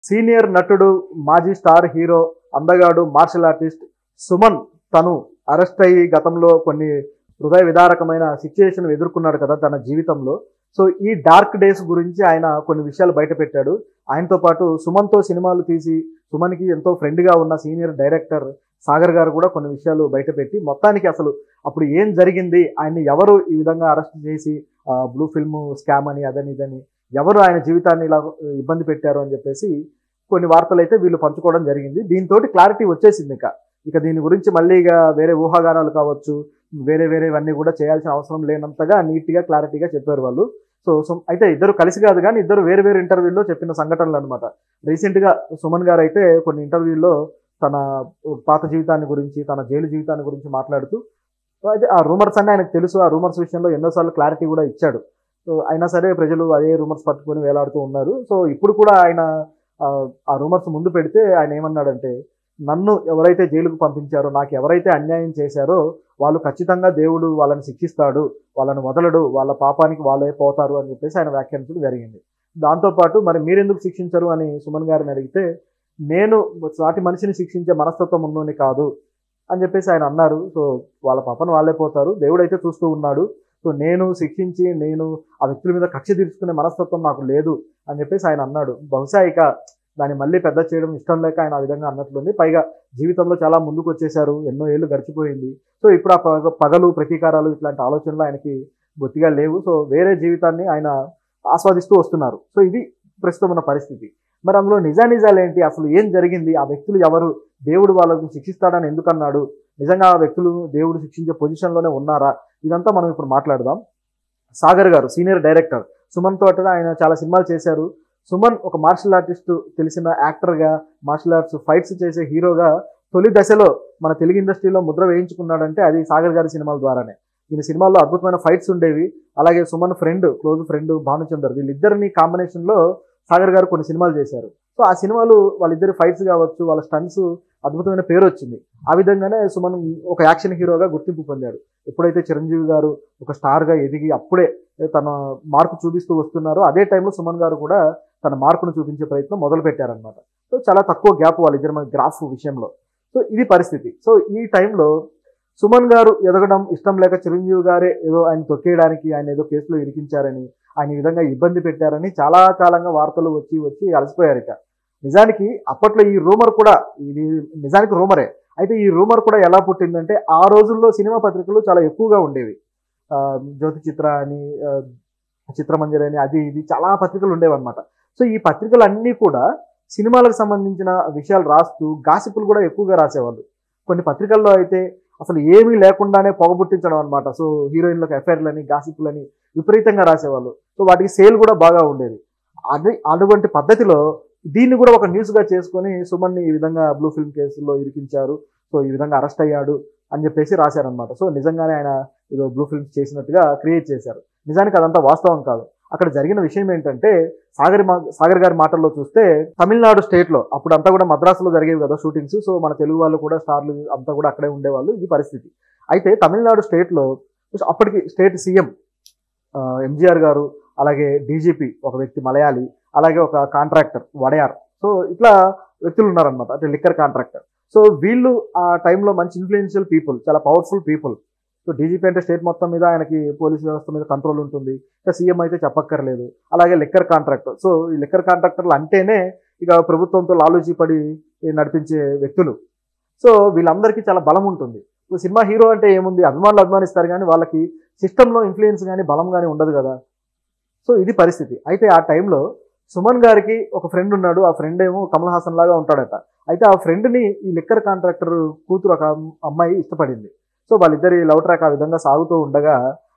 senior నటుడు మాజీ star hero అందగాడు మార్షల్ ఆర్టిస్ట్ సుమన్ తను అరెస్ట్ అయ్యి గతంలో కొన్ని హృదయ విదారకమైన సిచ్యుయేషన్ ఎదుర్కొన్నాడు కదా తన జీవితంలో సో ఈ డార్క్ డేస్ గురించి ఆయన కొన్ని విషయాలు బయట పెట్టాడు ఆయనతో పాటు సుమన్తో సినిమాలు తీసి సుమన్కి ఎంతో ఫ్రెండ్గా ఉన్న సీనియర్ డైరెక్టర్ సాగర్ గారు కూడా కొన్ని విషయాలు బయటపెట్టి మొత్తానికి అసలు అప్పుడు ఏం జరిగింది ఆయన్ని ఎవరు ఈ విధంగా అరెస్ట్ చేసి బ్లూ ఫిల్మ్ స్కామ్ అని అదని ఇదని ఎవరు ఆయన జీవితాన్ని ఇలా ఇబ్బంది పెట్టారు అని చెప్పేసి కొన్ని వార్తలు అయితే వీళ్ళు పంచుకోవడం జరిగింది దీంతో క్లారిటీ వచ్చేసింది ఇక ఇక దీని గురించి మళ్ళీ ఇక వేరే ఊహాగానాలు కావచ్చు వేరే వేరేవన్నీ కూడా చేయాల్సిన అవసరం లేనంతగా నీట్గా క్లారిటీగా చెప్పారు వాళ్ళు సో సో- అయితే ఇద్దరు కలిసి కాదు కానీ ఇద్దరు వేరు వేరు ఇంటర్వ్యూల్లో చెప్పిన సంఘటనలు అనమాట రీసెంట్గా సుమన్ గారు అయితే కొన్ని ఇంటర్వ్యూల్లో తన పాత జీవితాన్ని గురించి తన జైలు జీవితాన్ని గురించి మాట్లాడుతూ అయితే ఆ రూమర్స్ అన్నీ ఆయనకు తెలుసు ఆ రూమర్స్ విషయంలో ఎన్నోసార్లు క్లారిటీ కూడా ఇచ్చాడు సో అయినా సరే ప్రజలు అదే రూమర్స్ పట్టుకొని వేలాడుతూ ఉన్నారు సో ఇప్పుడు కూడా ఆయన ఆ, ఆ రూమర్స్ ముందు పెడితే ఆయన ఏమన్నాడంటే నన్ను ఎవరైతే జైలుకు పంపించారో నాకు ఎవరైతే అన్యాయం చేశారో వాళ్ళు ఖచ్చితంగా దేవుడు వాళ్ళని శిక్షిస్తాడు వాళ్ళని వదలడు వాళ్ళ పాపానికి వాళ్ళే పోతారు అని చెప్పేసి ఆయన వ్యాఖ్యానించడం జరిగింది దాంతోపాటు మరి మీరెందుకు శిక్షించరు అని సుమన్ గారిని అడిగితే నేను సాటి మనిషిని శిక్షించే మనస్తత్వం ఉన్నోని కాదు అని చెప్పేసి ఆయన అన్నారు సో వాళ్ళ పాపను వాళ్ళే పోతారు దేవుడు అయితే చూస్తూ ఉన్నాడు సో నేను శిక్షించి నేను ఆ వ్యక్తుల మీద కక్ష తీర్చుకునే మనస్తత్వం నాకు లేదు అని చెప్పేసి ఆయన అన్నాడు బహుశా ఇక దాన్ని మళ్ళీ పెద్ద చేయడం ఇష్టం లేక ఆయన ఆ విధంగా అన్నట్లుంది పైగా జీవితంలో చాలా ముందుకు వచ్చేసారు ఎన్నో ఏళ్ళు గడిచిపోయింది సో ఇప్పుడు ఆ పగ పగలు ప్రతీకారాలు ఇట్లాంటి ఆలోచనలు ఆయనకి బొత్తిగా లేవు సో వేరే జీవితాన్ని ఆయన ఆస్వాదిస్తూ వస్తున్నారు సో ఇది ప్రస్తుతం ఉన్న పరిస్థితి మరి అందులో నిజానిజాలు ఏంటి అసలు ఏం జరిగింది ఆ వ్యక్తులు ఎవరు దేవుడు వాళ్ళకు శిక్షిస్తాడని ఎందుకు అన్నాడు నిజంగా ఆ వ్యక్తులు దేవుడు శిక్షించే పొజిషన్లోనే ఉన్నారా ఇదంతా మనం ఇప్పుడు మాట్లాడదాం సాగర్ గారు సీనియర్ డైరెక్టర్ సుమన్ తోట ఆయన చాలా సినిమాలు చేశారు సుమన్ ఒక మార్షల్ ఆర్టిస్ట్ తెలిసిన యాక్టర్గా మార్షల్ ఆర్ట్స్ ఫైట్స్ చేసే హీరోగా తొలి దశలో మన తెలుగు ఇండస్ట్రీలో ముద్ర వేయించుకున్నాడంటే అది సాగర్ గారి సినిమాల ద్వారానే ఈయన సినిమాల్లో అద్భుతమైన ఫైట్స్ ఉండేవి అలాగే Suman friend close friend Bhanuchander వీళ్ళిద్దరిని కాంబినేషన్లో సాగర్ గారు కొన్ని సినిమాలు చేశారు సో ఆ సినిమాలు వాళ్ళిద్దరి ఫైట్స్ కావచ్చు వాళ్ళ స్టంట్స్ అద్భుతమైన పేరు వచ్చింది ఆ విధంగానే సుమన్ ఒక యాక్షన్ హీరోగా గుర్తింపు పొందాడు ఎప్పుడైతే చిరంజీవి గారు ఒక స్టార్గా ఎదిగి అప్పుడే తన మార్పు చూపిస్తూ వస్తున్నారో అదే టైంలో సుమన్ గారు కూడా తన మార్పును చూపించే ప్రయత్నం మొదలు పెట్టారనమాట సో చాలా తక్కువ గ్యాప్ వాళ్ళిద్దరి మన గ్రాఫ్ విషయంలో సో ఇది పరిస్థితి సో ఈ టైంలో సుమన్ గారు ఎదగడం ఇష్టం లేక చిరంజీవి గారే ఏదో ఆయన తొక్కేయడానికి ఆయన ఏదో కేసులో ఇరికించారని ఆయన ఈ విధంగా ఇబ్బంది పెట్టారని చాలా కాలంగా వార్తలు వచ్చి వచ్చి అలసిపోయారు ఇక నిజానికి అప్పట్లో ఈ రూమర్ కూడా ఇది నిజానికి రూమరే అయితే ఈ రూమర్ కూడా ఎలా పుట్టిందంటే ఆ రోజుల్లో సినిమా పత్రికలు చాలా ఎక్కువగా ఉండేవి ఆ, జ్యోతి చిత్ర అని ఆ, చిత్రమంజరి అని అది ఇది చాలా పత్రికలు ఉండేవి అనమాట సో ఈ పత్రికలు అన్నీ కూడా సినిమాలకు సంబంధించిన విషయాలు రాస్తూ గాసిపులు కూడా ఎక్కువగా రాసేవాళ్ళు కొన్ని పత్రికల్లో అయితే అసలు ఏమీ లేకుండానే పొగబుట్టించడం అనమాట సో హీరోయిన్లకు అఫైర్లని గాసిపులని విపరీతంగా రాసేవాళ్ళు సో వాటికి సేల్ కూడా బాగా ఉండేది అది అటువంటి పద్ధతిలో దీన్ని కూడా ఒక న్యూస్గా చేసుకొని సుమన్ని ఈ విధంగా బ్లూ ఫిల్మ్ కేసులో ఇరికించారు సో ఈ విధంగా అరెస్ట్ అయ్యాడు అని చెప్పేసి రాశారనమాట సో నిజంగానే ఆయన ఏదో బ్లూ ఫిల్మ్స్ చేసినట్టుగా క్రియేట్ చేశారు నిజానికి అదంతా వాస్తవం కాదు అక్కడ జరిగిన విషయం ఏంటంటే సాగర్ మా సాగర్ గారి మాటల్లో చూస్తే తమిళనాడు స్టేట్లో అప్పుడు అంతా కూడా మద్రాసులో జరిగేవి కదా షూటింగ్స్ సో మన తెలుగు వాళ్ళు కూడా స్టార్లు అంతా కూడా అక్కడే ఉండేవాళ్ళు ఇది పరిస్థితి అయితే తమిళనాడు స్టేట్లో అప్పటికి స్టేట్ సీఎం ఎంజీఆర్ గారు అలాగే డీజీపీ ఒక వ్యక్తి మలయాళి అలాగే ఒక కాంట్రాక్టర్ వడయార్ సో ఇట్లా వ్యక్తులు ఉన్నారనమాట అంటే లిక్కర్ కాంట్రాక్టర్ సో వీళ్ళు ఆ టైంలో మంచి ఇన్ఫ్లుయెన్షియల్ పీపుల్ చాలా పవర్ఫుల్ పీపుల్ సో డీజీపీ అంటే స్టేట్ మొత్తం మీద ఆయనకి పోలీస్ వ్యవస్థ మీద కంట్రోల్ ఉంటుంది ఇక సీఎం అయితే చెప్పక్కర్లేదు అలాగే లిక్కర్ కాంట్రాక్టర్ సో ఈ లిక్కర్ కాంట్రాక్టర్లు అంటేనే ఇక ప్రభుత్వంతో లాలూచి పడి నడిపించే వ్యక్తులు సో వీళ్ళందరికీ చాలా బలం ఉంటుంది ఇప్పుడు సినిమా హీరో అంటే ఏముంది అభిమానులు అభిమానిస్తారు కానీ వాళ్ళకి సిస్టంలో ఇన్ఫ్లుయెన్స్ కానీ బలం కానీ ఉండదు కదా సో ఇది పరిస్థితి అయితే ఆ టైంలో సుమన్ గారికి ఒక ఫ్రెండ్ ఉన్నాడు ఆ ఫ్రెండ్ ఏమో కమల్ హాసన్ లాగా ఉంటాడట అయితే ఆ ఫ్రెండ్ని ఈ లిక్కర్ కాంట్రాక్టర్ కూతురు ఒక అమ్మాయి ఇష్టపడింది సో వాళ్ళిద్దరి లవ్ ట్రాక్ ఆ విధంగా సాగుతూ ఉండగా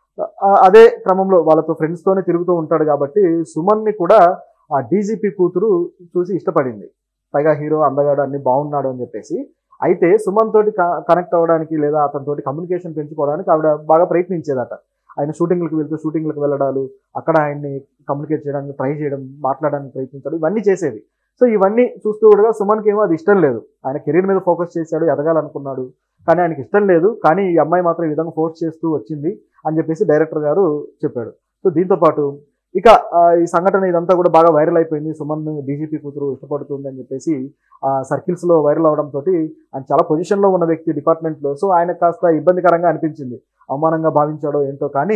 ఆ- అదే క్రమంలో వాళ్ళతో ఫ్రెండ్స్తోనే తిరుగుతూ ఉంటాడు కాబట్టి సుమన్ని కూడా ఆ డీజీపీ కూతురు చూసి ఇష్టపడింది పైగా హీరో అందగాడు అన్ని బాగున్నాడు అని చెప్పేసి అయితే సుమన్ తోటి కనెక్ట్ అవ్వడానికి లేదా అతనితోటి కమ్యూనికేషన్ పెంచుకోవడానికి ఆవిడ బాగా ప్రయత్నించేదట ఆయన షూటింగ్లకు వెళ్తూ షూటింగ్లకు వెళ్ళడాలు అక్కడ ఆయన్ని కమ్యూనికేట్ చేయడానికి ట్రై చేయడం మాట్లాడడానికి ప్రయత్నించడం ఇవన్నీ చేసేది సో ఇవన్నీ చూస్తూ కూడా సుమన్కి ఏమో అది ఇష్టం లేదు ఆయన కెరీర్ మీద ఫోకస్ చేశాడు ఎదగాలనుకున్నాడు కానీ ఆయనకి ఇష్టం లేదు కానీ ఈ అమ్మాయి మాత్రం ఈ విధంగా ఫోర్స్ చేస్తూ వచ్చింది అని చెప్పేసి డైరెక్టర్ గారు చెప్పాడు సో దీంతో పాటు ఇక ఆ, ఈ సంఘటన ఇదంతా కూడా బాగా వైరల్ అయిపోయింది సుమన్ డీజీపీ కూతురు ఇష్టపడుతుంది అని చెప్పేసి ఆ సర్కిల్స్ లో వైరల్ అవడం తోటి ఆయన చాలా పొజిషన్ లో ఉన్న వ్యక్తి డిపార్ట్మెంట్ లో సో ఆయన కాస్త ఇబ్బందికరంగా అనిపించింది అవమానంగా భావించాడో ఏంటో కానీ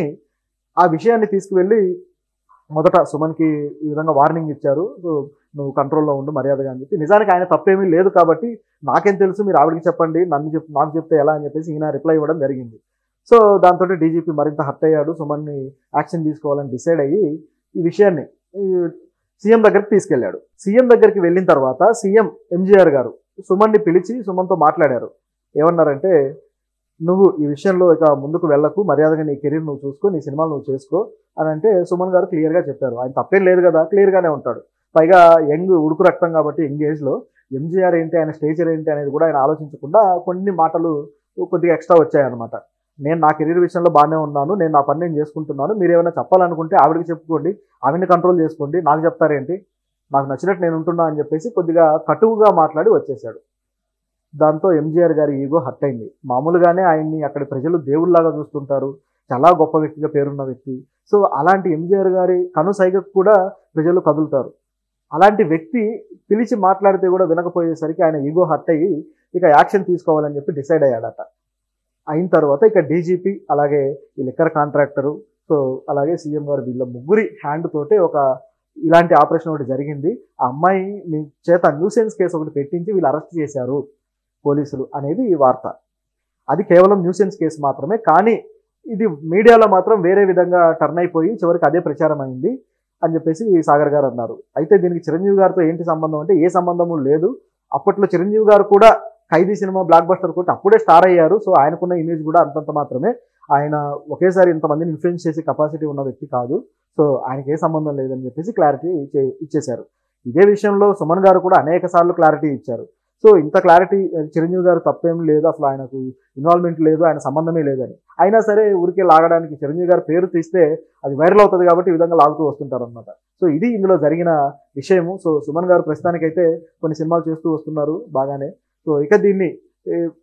ఆ విషయాన్ని తీసుకువెళ్ళి మొదట సుమన్కి ఈ విధంగా వార్నింగ్ ఇచ్చారు సో నువ్వు కంట్రోల్లో ఉండు మర్యాదగా అని చెప్పి నిజానికి ఆయన తప్పేమీ లేదు కాబట్టి నాకేం తెలుసు మీరు ఆవిడకి చెప్పండి నన్ను చెప్ నాకు చెప్తే ఎలా అని చెప్పేసి ఈయన రిప్లై ఇవ్వడం జరిగింది సో దాంతో డీజీపీ మరింత హర్ట్ అయ్యాడు సుమన్ని యాక్షన్ తీసుకోవాలని డిసైడ్ అయ్యి ఈ విషయాన్ని సీఎం దగ్గరికి తీసుకెళ్లాడు సీఎం దగ్గరికి వెళ్ళిన తర్వాత సీఎం ఎంజీఆర్ గారు సుమన్ని పిలిచి సుమన్తో మాట్లాడారు ఏమన్నారంటే నువ్వు ఈ విషయంలో ఇక ముందుకు వెళ్ళకు మర్యాదగా నీ కెరీర్ నువ్వు చూసుకో నీ సినిమాలు నువ్వు చేసుకో అని అంటే సుమన్ గారు క్లియర్గా చెప్పారు ఆయన తప్పేం లేదు కదా క్లియర్గానే ఉంటాడు పైగా యంగ్ ఉడుకు రక్తం కాబట్టి యంగ్ ఏజ్లో ఎంజీఆర్ ఏంటి ఆయన స్టేచర్ ఏంటి అనేది కూడా ఆయన ఆలోచించకుండా కొన్ని మాటలు కొద్దిగా ఎక్స్ట్రా వచ్చాయన్నమాట నేను నా కెరీర్ విషయంలో బాగానే ఉన్నాను నేను నా పని నేను చేసుకుంటున్నాను మీరు ఏమైనా చెప్పాలనుకుంటే ఆవిడకి చెప్పుకోండి ఆవిడని కంట్రోల్ చేసుకోండి నాకు చెప్తారేంటి నాకు నచ్చినట్టు నేను ఉంటున్నా అని చెప్పేసి కొద్దిగా కటువుగా మాట్లాడి వచ్చేసాడు దాంతో ఎంజీఆర్ గారి ఈగో హర్ట్ అయింది మామూలుగానే ఆయన్ని అక్కడి ప్రజలు దేవుళ్ళలాగా చూస్తుంటారు చాలా గొప్ప వ్యక్తిగా పేరున్న వ్యక్తి సో అలాంటి ఎంజీఆర్ గారి కనుసైగకు కూడా ప్రజలు కదులుతారు అలాంటి వ్యక్తి పిలిచి మాట్లాడితే కూడా వినకపోయేసరికి ఆయన ఈగో హర్ట్ అయ్యి ఇక యాక్షన్ తీసుకోవాలని చెప్పి డిసైడ్ అయ్యాడట అయిన తర్వాత ఇక డీజీపీ అలాగే ఈ లిక్కర్ కాంట్రాక్టరు సో అలాగే సీఎం గారు వీళ్ళ ముగ్గురి హ్యాండ్ తోటే ఒక ఇలాంటి ఆపరేషన్ ఒకటి జరిగింది ఆ అమ్మాయి మీ చేత న్యూసెన్స్ కేసు ఒకటి పెట్టించి వీళ్ళు అరెస్ట్ చేశారు పోలీసులు అనేది ఈ వార్త అది కేవలం న్యూసెన్స్ కేసు మాత్రమే కానీ ఇది మీడియాలో మాత్రం వేరే విధంగా టర్న్ అయిపోయి చివరికి అదే ప్రచారం అయింది అని చెప్పేసి సాగర్ గారు అన్నారు అయితే దీనికి చిరంజీవి గారితో ఏంటి సంబంధం అంటే ఏ సంబంధము లేదు అప్పట్లో చిరంజీవి గారు కూడా ఖైదీ సినిమా బ్లాక్ బస్టర్ కొట్టి అప్పుడే స్టార్ అయ్యారు సో ఆయనకున్న ఇమేజ్ కూడా అంతంత మాత్రమే ఆయన ఒకేసారి ఇంతమందిని ఇన్ఫ్లుయెన్స్ చేసే కెపాసిటీ ఉన్న వ్యక్తి కాదు సో ఆయనకి ఏ సంబంధం లేదని చెప్పేసి క్లారిటీ ఇచ్చేశారు ఇదే విషయంలో సుమన్ గారు కూడా అనేక సార్లు క్లారిటీ ఇచ్చారు సో ఇంత క్లారిటీ చిరంజీవి గారు తప్పేం లేదు అసలు ఆయనకు ఇన్వాల్వ్మెంట్ లేదు ఆయన సంబంధమే లేదని అయినా సరే ఊరికే లాగడానికి చిరంజీవి గారు పేరు తీస్తే అది వైరల్ అవుతుంది కాబట్టి ఈ విధంగా లాగుతూ వస్తుంటారు అనమాట సో ఇది ఇందులో జరిగిన విషయము సో సుమన్ గారు ప్రస్తుతానికైతే కొన్ని సినిమాలు చేస్తూ వస్తున్నారు బాగానే సో ఇక దీన్ని ఏ,